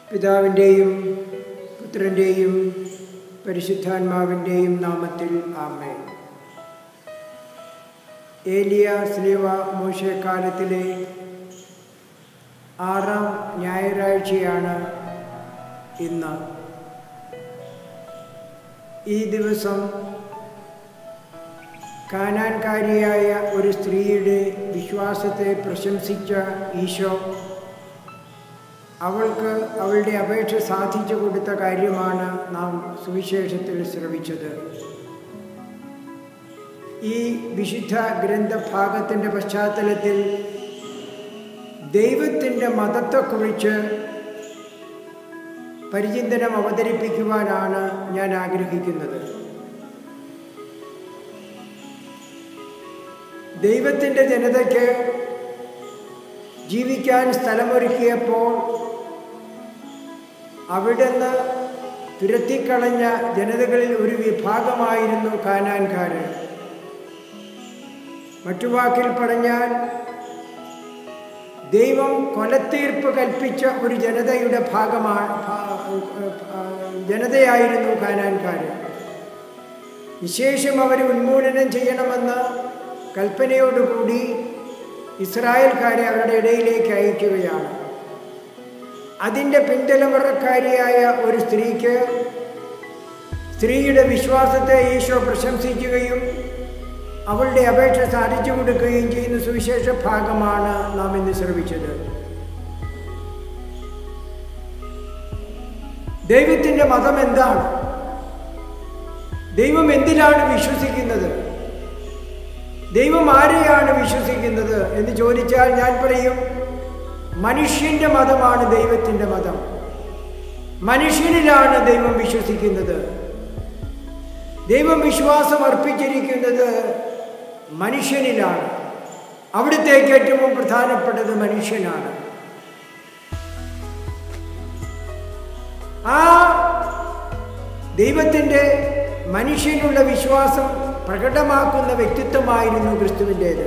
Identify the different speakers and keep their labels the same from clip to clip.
Speaker 1: പിതാവിൻ്റെയും പുത്രൻ്റെയും പരിശുദ്ധാത്മാവിൻ്റെയും നാമത്തിൽ ആമേ ഏലിയ സ്ലീവ മോശക്കാലത്തിലെ ആറാം ഞായറാഴ്ചയാണ് ഇന്ന് ഈ ദിവസം കാനാൻകാരിയായ ഒരു സ്ത്രീയുടെ വിശ്വാസത്തെ പ്രശംസിച്ച ഈശോ അവൾക്ക് അവളുടെ അപേക്ഷ സാധിച്ചു കൊടുത്ത കാര്യമാണ് നാം സുവിശേഷത്തിൽ ശ്രവിച്ചത് ഈ വിശുദ്ധ ഗ്രന്ഥഭാഗത്തിൻ്റെ പശ്ചാത്തലത്തിൽ ദൈവത്തിൻ്റെ മതത്തെക്കുറിച്ച് പരിചിന്തനം അവതരിപ്പിക്കുവാനാണ് ഞാൻ ആഗ്രഹിക്കുന്നത് ദൈവത്തിൻ്റെ ജനതയ്ക്ക് ജീവിക്കാൻ സ്ഥലമൊരുക്കിയപ്പോൾ അവിടുന്ന് തുരത്തിക്കളഞ്ഞ ജനതകളിൽ ഒരു വിഭാഗമായിരുന്നു കാനാൻകാരൻ മറ്റു വാക്കിൽ പറഞ്ഞാൽ ദൈവം കൊലത്തീർപ്പ് കൽപ്പിച്ച ഒരു ജനതയുടെ ഭാഗമാണ് ജനതയായിരുന്നു കാനാൻകാരൻ വിശേഷം അവർ ഉന്മൂലനം ചെയ്യണമെന്ന് കൽപ്പനയോടുകൂടി ഇസ്രായേൽക്കാരെ അവരുടെ ഇടയിലേക്ക് അയക്കുകയാണ് അതിൻ്റെ പിന്തലമുറക്കാരിയായ ഒരു സ്ത്രീക്ക് സ്ത്രീയുടെ വിശ്വാസത്തെ ഈശോ പ്രശംസിക്കുകയും അവളുടെ അപേക്ഷ സാധിച്ചു കൊടുക്കുകയും ചെയ്യുന്ന സുവിശേഷ ഭാഗമാണ് നാം ഇന്ന് ശ്രമിച്ചത് ദൈവത്തിൻ്റെ മതം എന്താണ് ദൈവം എന്തിലാണ് വിശ്വസിക്കുന്നത് ദൈവം ആരെയാണ് വിശ്വസിക്കുന്നത് എന്ന് ചോദിച്ചാൽ ഞാൻ പറയും മനുഷ്യന്റെ മതമാണ് ദൈവത്തിൻ്റെ മതം മനുഷ്യനിലാണ് ദൈവം വിശ്വസിക്കുന്നത് ദൈവം വിശ്വാസം അർപ്പിച്ചിരിക്കുന്നത് മനുഷ്യനിലാണ് അവിടുത്തേക്ക് ഏറ്റവും പ്രധാനപ്പെട്ടത് മനുഷ്യനാണ് ആ ദൈവത്തിൻ്റെ മനുഷ്യനുള്ള വിശ്വാസം പ്രകടമാക്കുന്ന വ്യക്തിത്വമായിരുന്നു ക്രിസ്തുവിൻ്റേത്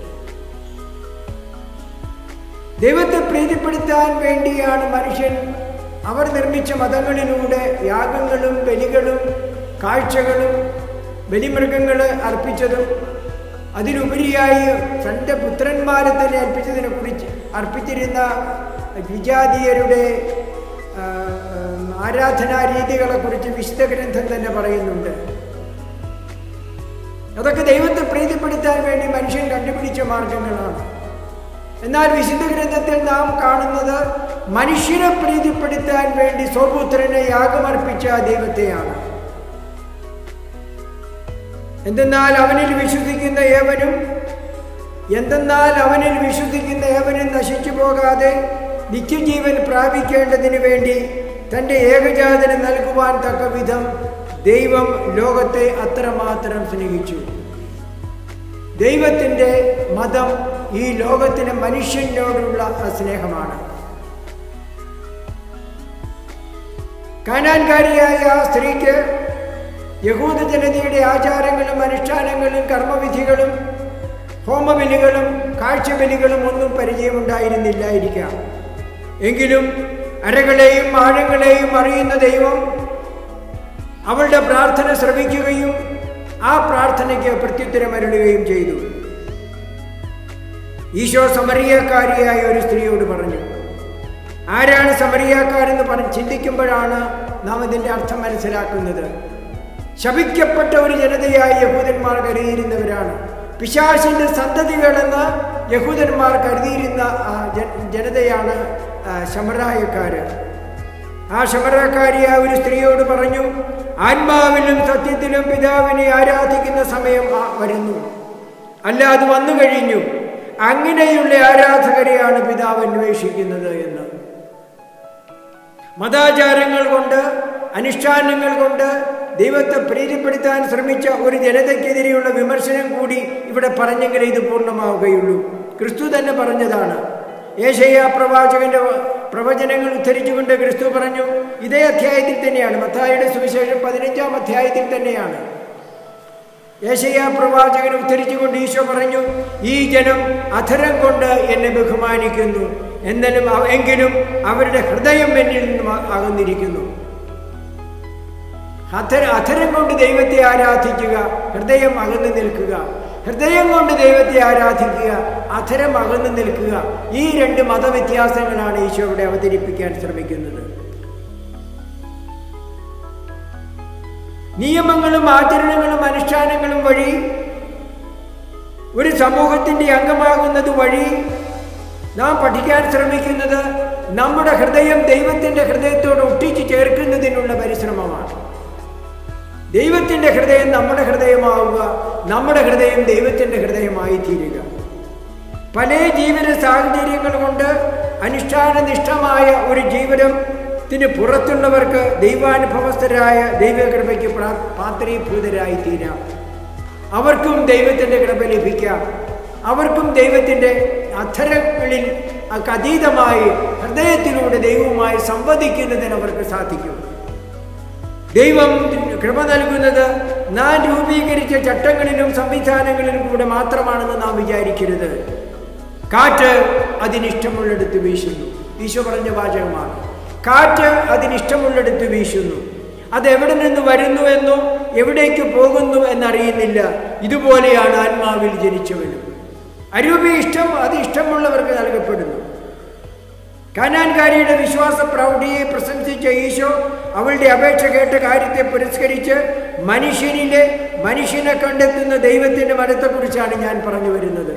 Speaker 1: ദൈവത്തെ പ്രീതിപ്പെടുത്താൻ വേണ്ടിയാണ് മനുഷ്യൻ അവർ നിർമ്മിച്ച മതങ്ങളിലൂടെ യാഗങ്ങളും ബലികളും കാഴ്ചകളും ബലിമൃഗങ്ങൾ അർപ്പിച്ചതും അതിലുപരിയായി തൻ്റെ പുത്രന്മാരെ തന്നെ അർപ്പിച്ചതിനെ കുറിച്ച് അർപ്പിച്ചിരുന്ന വിജാതീയരുടെ ആരാധനാ രീതികളെക്കുറിച്ച് വിശുദ്ധ ഗ്രന്ഥം തന്നെ പറയുന്നുണ്ട് അതൊക്കെ ദൈവത്തെ പ്രീതിപ്പെടുത്താൻ വേണ്ടി മനുഷ്യൻ കണ്ടുപിടിച്ച മാർഗങ്ങളാണ് എന്നാൽ വിശുദ്ധ ഗ്രന്ഥത്തിൽ നാം കാണുന്നത് മനുഷ്യനെ പ്രീതിപ്പെടുത്താൻ വേണ്ടി സ്വപുത്രനെ യാഗമർപ്പിച്ച ദൈവത്തെയാണ് എന്തെന്നാൽ അവനിൽ വിശ്വസിക്കുന്ന ഏവനും എന്തെന്നാൽ അവനിൽ വിശ്വസിക്കുന്ന ഏവനും നശിച്ചു പോകാതെ നിത്യജീവൻ പ്രാപിക്കേണ്ടതിന് വേണ്ടി തൻ്റെ ഏകജാതന് നൽകുവാൻ തക്ക വിധം ദൈവം ലോകത്തെ അത്രമാത്രം സ്നേഹിച്ചു ദൈവത്തിൻ്റെ മതം ഈ ലോകത്തിന് മനുഷ്യനോടുള്ള സ്നേഹമാണ് കാനാൻകാരിയായ ആ സ്ത്രീക്ക് യഹൂദ ജനതയുടെ ആചാരങ്ങളും അനുഷ്ഠാനങ്ങളും കർമ്മവിധികളും ഹോമബലികളും കാഴ്ചബലികളും ഒന്നും പരിചയമുണ്ടായിരുന്നില്ലായിരിക്കാം എങ്കിലും അരകളെയും ആഴങ്ങളെയും അറിയുന്ന ദൈവം അവളുടെ പ്രാർത്ഥന ശ്രവിക്കുകയും ആ പ്രാർത്ഥനയ്ക്ക് പ്രത്യുത്തരമരുളുകയും ചെയ്തു ഈശോ സമറിയക്കാരിയായ ഒരു സ്ത്രീയോട് പറഞ്ഞു ആരാണ് സമറിയാക്കാരെന്ന് പറഞ്ഞ് ചിന്തിക്കുമ്പോഴാണ് നാം ഇതിൻ്റെ അർത്ഥം മനസ്സിലാക്കുന്നത് ശപിക്കപ്പെട്ട ഒരു ജനതയായി യഹൂദന്മാർ കരുതിയിരുന്നവരാണ് പിശാശിന്റെ സന്തതികളെന്ന് യഹൂദന്മാർ കരുതിയിരുന്ന ജനതയാണ് ശമറായക്കാര് ആ ശമറക്കാരിയായ ഒരു സ്ത്രീയോട് പറഞ്ഞു ആത്മാവിലും സത്യത്തിലും പിതാവിനെ ആരാധിക്കുന്ന സമയം വരുന്നു അല്ല അത് വന്നു കഴിഞ്ഞു അങ്ങനെയുള്ള ആരാധകരെയാണ് പിതാവ് അന്വേഷിക്കുന്നത് എന്ന് മതാചാരങ്ങൾ കൊണ്ട് അനുഷ്ഠാനങ്ങൾ കൊണ്ട് ദൈവത്തെ പ്രീതിപ്പെടുത്താൻ ശ്രമിച്ച ഒരു ജനതയ്ക്കെതിരെയുള്ള വിമർശനം കൂടി ഇവിടെ പറഞ്ഞെങ്കിലേ ഇത് പൂർണ്ണമാവുകയുള്ളൂ ക്രിസ്തു തന്നെ പറഞ്ഞതാണ് ഏഷയ പ്രവാചകന്റെ പ്രവചനങ്ങൾ ഉദ്ധരിച്ചുകൊണ്ട് ക്രിസ്തു പറഞ്ഞു ഇതേ അധ്യായത്തിൽ തന്നെയാണ് മത്തായുടെ സുവിശേഷം പതിനഞ്ചാം അധ്യായത്തിൽ തന്നെയാണ് യേശയ്യ പ്രവാചകൻ ഉദ്ധരിച്ചുകൊണ്ട് ഈശോ പറഞ്ഞു ഈ ജനം അധരം കൊണ്ട് എന്നെ ബഹുമാനിക്കുന്നു എന്നാലും അവ- എങ്കിലും അവരുടെ ഹൃദയം എന്നിൽ നിന്നും അ- അകന്നിരിക്കുന്നു അധര അധരം കൊണ്ട് ദൈവത്തെ ആരാധിക്കുക ഹൃദയം അകന്നു നിൽക്കുക ഹൃദയം കൊണ്ട് ദൈവത്തെ ആരാധിക്കുക അധരം അകന്നു നിൽക്കുക ഈ രണ്ട് മതവ്യത്യാസങ്ങളാണ് ഈശോ ഇവിടെ അവതരിപ്പിക്കാൻ ശ്രമിക്കുന്നത് നിയമങ്ങളും ആചരണങ്ങളും അനുഷ്ഠാനങ്ങളും വഴി ഒരു സമൂഹത്തിൻ്റെ അംഗമാകുന്നത് വഴി നാം പഠിക്കാൻ ശ്രമിക്കുന്നത് നമ്മുടെ ഹൃദയം ദൈവത്തിൻ്റെ ഹൃദയത്തോട് ഒട്ടിച്ചു ചേർക്കുന്നതിനുള്ള പരിശ്രമമാണ് ദൈവത്തിൻ്റെ ഹൃദയം നമ്മുടെ ഹൃദയമാവുക നമ്മുടെ ഹൃദയം ദൈവത്തിൻ്റെ ഹൃദയമായി തീരുക പല ജീവിത സാഹചര്യങ്ങൾ കൊണ്ട് അനുഷ്ഠാനനിഷ്ഠമായ ഒരു ജീവിതത്തിന് പുറത്തുള്ളവർക്ക് ദൈവാനുഭവസ്ഥരായ ദൈവകൃപയ്ക്ക് പ്രാ- പാത്രീഭൂതരായി തീരാം അവർക്കും ദൈവത്തിൻ്റെ കൃപ ലഭിക്കാം അവർക്കും ദൈവത്തിൻ്റെ അധരങ്ങളിൽ അതീതമായി ഹൃദയത്തിലൂടെ ദൈവവുമായി സംവദിക്കുന്നതിന് അവർക്ക് സാധിക്കും ദൈവം കൃപ നൽകുന്നത് നാം രൂപീകരിച്ച ചട്ടങ്ങളിലും സംവിധാനങ്ങളിലും കൂടെ മാത്രമാണെന്ന് നാം വിചാരിക്കരുത് കാറ്റ് അതിനിഷ്ടമുള്ളിടത്ത് വീശുന്നു ഈശോ പറഞ്ഞ വാചകമാണ് കാറ്റ് അതിനിഷ്ടമുള്ളിടത്ത് വീശുന്നു അത് എവിടെ നിന്ന് വരുന്നു എന്നോ എവിടേക്ക് പോകുന്നു എന്നറിയുന്നില്ല ഇതുപോലെയാണ് ആത്മാവിൽ ജനിച്ചവനും അരൂപി ഇഷ്ടം അത് ഇഷ്ടമുള്ളവർക്ക് നൽകപ്പെടുന്നു കാനാൻകാരിയുടെ വിശ്വാസ പ്രൗഢിയെ പ്രശംസിച്ച ഈശോ അവളുടെ അപേക്ഷ കേട്ട കാര്യത്തെ പുരസ്കരിച്ച് മനുഷ്യനിലെ മനുഷ്യനെ കണ്ടെത്തുന്ന ദൈവത്തിൻ്റെ മരത്തെക്കുറിച്ചാണ് ഞാൻ പറഞ്ഞു വരുന്നത്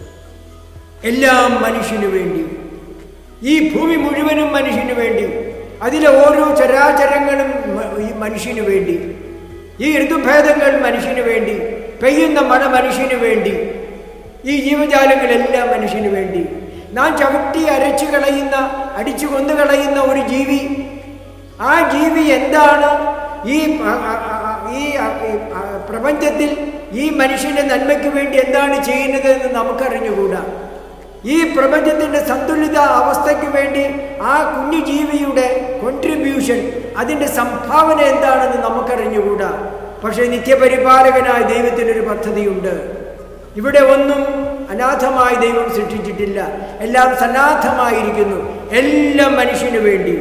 Speaker 1: എല്ലാം മനുഷ്യനു വേണ്ടി ഈ ഭൂമി മുഴുവനും മനുഷ്യനു വേണ്ടി അതിലെ ഓരോ ചരാചരങ്ങളും മ- ഈ മനുഷ്യനു വേണ്ടി ഈ ഋതുഭേദങ്ങൾ മനുഷ്യനു വേണ്ടി പെയ്യുന്ന മഴ മനുഷ്യനു വേണ്ടി ഈ ജീവജാലങ്ങളെല്ലാം മനുഷ്യനു വേണ്ടി നാം ചവിട്ടി അരച്ചു കളയുന്ന അടിച്ചു കൊന്നു കളയുന്ന ഒരു ജീവി ആ ജീവി എന്താണ് ഈ പ- ആ- ആ- ആ- ഈ ആ- ഈ ആ പ്രപഞ്ചത്തിൽ ഈ മനുഷ്യന്റെ നന്മയ്ക്ക് വേണ്ടി എന്താണ് ചെയ്യുന്നത് എന്ന് നമുക്കറിഞ്ഞുകൂടാ ഈ പ്രപഞ്ചത്തിൻ്റെ സന്തുലിത അവസ്ഥയ്ക്ക് വേണ്ടി ആ കുഞ്ഞു ജീവിയുടെ കോൺട്രിബ്യൂഷൻ അതിൻ്റെ സംഭാവന എന്താണെന്ന് നമുക്കറിഞ്ഞുകൂടാ പക്ഷേ നിത്യപരിപാലകനായ ദൈവത്തിനൊരു പദ്ധതിയുണ്ട് ഇവിടെ ഒന്നും അനാഥമായി ദൈവം സൃഷ്ടിച്ചിട്ടില്ല എല്ലാം സനാഥമായിരിക്കുന്നു എല്ലാം മനുഷ്യന് വേണ്ടി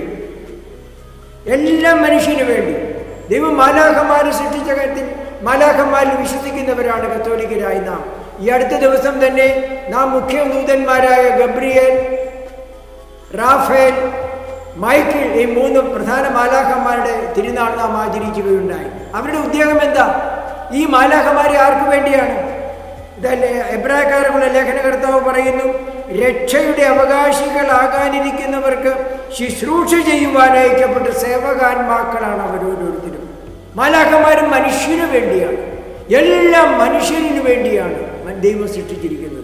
Speaker 1: എല്ലാം മനുഷ്യന് വേണ്ടി ദൈവം മാലാഖമാരെ സൃഷ്ടിച്ച കാര്യത്തിൽ മാലാഖന്മാരിൽ വിശ്വസിക്കുന്നവരാണ് കത്തോലിക്കരായി നാം ഈ അടുത്ത ദിവസം തന്നെ നാം മുഖ്യ ദൂതന്മാരായ ഗബ്രിയേൽ റാഫേൽ മൈക്കിൾ ഈ മൂന്ന് പ്രധാന മാലാഖന്മാരുടെ തിരുനാൾ നാം ആചരിക്കുകയുണ്ടായി അവരുടെ ഉദ്യോഗം എന്താ ഈ മാലാഖമാരെ ആർക്കു വേണ്ടിയാണ് ഇതല്ലേ എബ്രാക്കാരമുള്ള ലേഖനകർത്താവ് പറയുന്നു രക്ഷയുടെ അവകാശികളാകാനിരിക്കുന്നവർക്ക് ശുശ്രൂഷ ചെയ്യുവാൻ അയക്കപ്പെട്ട സേവകാന്മാക്കളാണ് അവരോരോരുത്തരും മാലാഖമാരും മനുഷ്യന് വേണ്ടിയാണ് എല്ലാം മനുഷ്യന് വേണ്ടിയാണ് ദൈവം സൃഷ്ടിച്ചിരിക്കുന്നത്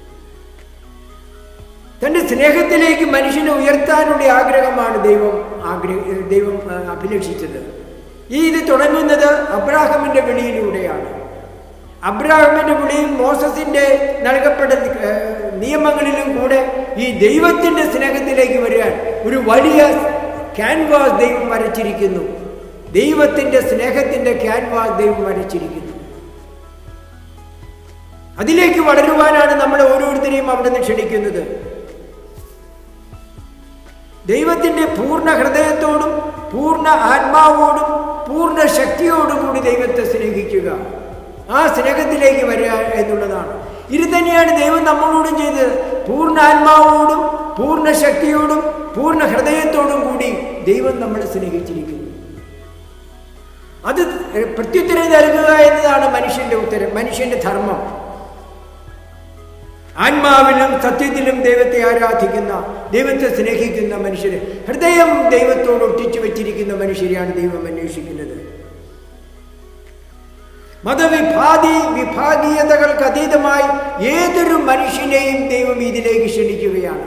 Speaker 1: തൻ്റെ സ്നേഹത്തിലേക്ക് മനുഷ്യനെ ഉയർത്താനുള്ള ആഗ്രഹമാണ് ദൈവം ആഗ്രഹ ദൈവം ആ, അഭിലഷിച്ചത് ഈ ഇത് തുടങ്ങുന്നത് അബ്രാഹമിൻ്റെ വിളിയിലൂടെയാണ് അബ്രാഹമിൻ്റെ വിളിയും മോസസിൻ്റെ നൽകപ്പെട്ട ഏ, നിയമങ്ങളിലും കൂടെ ഈ ദൈവത്തിൻ്റെ സ്നേഹത്തിലേക്ക് വരാൻ ഒരു വലിയ ക്യാൻവാസ് ദൈവം വരച്ചിരിക്കുന്നു ദൈവത്തിൻ്റെ സ്നേഹത്തിൻ്റെ ക്യാൻവാസ് ദൈവം വരച്ചിരിക്കുന്നു അതിലേക്ക് വളരുവാനാണ് നമ്മളെ ഓരോരുത്തരെയും അവിടെ നിന്ന് ക്ഷണിക്കുന്നത് ദൈവത്തിൻ്റെ പൂർണ്ണ ഹൃദയത്തോടും പൂർണ്ണ ആത്മാവോടും പൂർണ്ണ ശക്തിയോടും കൂടി ദൈവത്തെ സ്നേഹിക്കുക ആ സ്നേഹത്തിലേക്ക് വരിക എന്നുള്ളതാണ് ഇത് തന്നെയാണ് ദൈവം നമ്മളോടും ചെയ്തത് പൂർണ്ണ ആത്മാവോടും പൂർണ്ണ ശക്തിയോടും പൂർണ്ണ ഹൃദയത്തോടും കൂടി ദൈവം നമ്മളെ സ്നേഹിച്ചിരിക്കുന്നു അത് പ്രത്യുത്തരം നൽകുക എന്നതാണ് മനുഷ്യന്റെ ഉത്തരം മനുഷ്യന്റെ ധർമ്മം ആത്മാവിലും സത്യത്തിലും ദൈവത്തെ ആരാധിക്കുന്ന ദൈവത്തെ സ്നേഹിക്കുന്ന മനുഷ്യര് ഹൃദയം ദൈവത്തോട് ഒട്ടിച്ചു വെച്ചിരിക്കുന്ന മനുഷ്യരെയാണ് ദൈവം അന്വേഷിക്കുന്നത് മതവിഭാതി വിഭാഗീയതകൾക്ക് അതീതമായി ഏതൊരു മനുഷ്യനെയും ദൈവം ഇതിലേക്ക് ക്ഷണിക്കുകയാണ്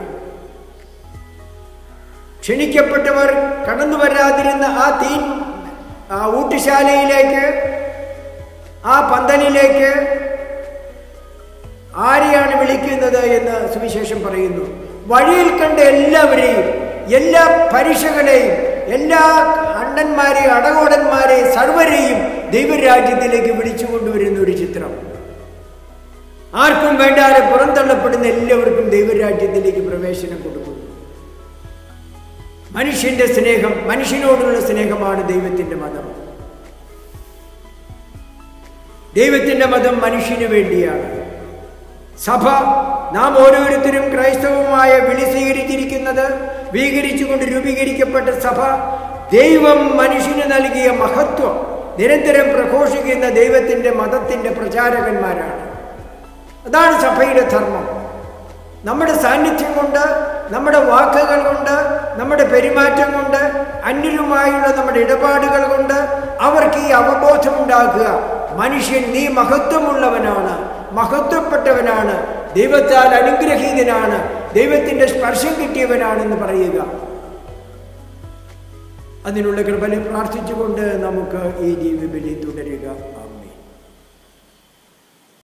Speaker 1: ക്ഷണിക്കപ്പെട്ടവർ കടന്നു വരാതിരുന്ന ആ തീൻ ആ ഊട്ടുശാലയിലേക്ക് ആ പന്തലിലേക്ക് ആരെയാണ് വിളിക്കുന്നത് എന്ന് സുവിശേഷം പറയുന്നു വഴിയിൽ കണ്ട എല്ലാവരെയും എല്ലാ പരീക്ഷകളെയും എല്ലാ അണ്ണന്മാരെയും അടകോടന്മാരെയും സർവരെയും ദൈവരാജ്യത്തിലേക്ക് വിളിച്ചു കൊണ്ടുവരുന്ന ഒരു ചിത്രം ആർക്കും വേണ്ടാതെ പുറന്തള്ളപ്പെടുന്ന എല്ലാവർക്കും ദൈവരാജ്യത്തിലേക്ക് പ്രവേശനം കൊടുക്കുന്നു മനുഷ്യന്റെ സ്നേഹം മനുഷ്യനോടുള്ള സ്നേഹമാണ് ദൈവത്തിന്റെ മതം ദൈവത്തിന്റെ മതം മനുഷ്യന് വേണ്ടിയാണ് സഭ നാം ഓരോരുത്തരും ക്രൈസ്തവമായ വിളി സ്വീകരിച്ചിരിക്കുന്നത് സ്വീകരിച്ചുകൊണ്ട് രൂപീകരിക്കപ്പെട്ട സഭ ദൈവം മനുഷ്യന് നൽകിയ മഹത്വം നിരന്തരം പ്രഘോഷിക്കുന്ന ദൈവത്തിൻ്റെ മതത്തിൻ്റെ പ്രചാരകന്മാരാണ് അതാണ് സഭയുടെ ധർമ്മം നമ്മുടെ സാന്നിധ്യം കൊണ്ട് നമ്മുടെ വാക്കുകൾ കൊണ്ട് നമ്മുടെ പെരുമാറ്റം കൊണ്ട് അന്യരുമായുള്ള നമ്മുടെ ഇടപാടുകൾ കൊണ്ട് അവർക്ക് ഈ അവബോധം ഉണ്ടാക്കുക മനുഷ്യൻ നീ മഹത്വമുള്ളവനാണ് മഹത്വപ്പെട്ടവനാണ് ദൈവത്താൽ അനുഗ്രഹീതനാണ് ദൈവത്തിൻ്റെ സ്പർശം കിട്ടിയവനാണെന്ന് പറയുക അതിനുള്ള കൃപനെ പ്രാർത്ഥിച്ചുകൊണ്ട് നമുക്ക് ഈ ജീവിബലി തുടരുക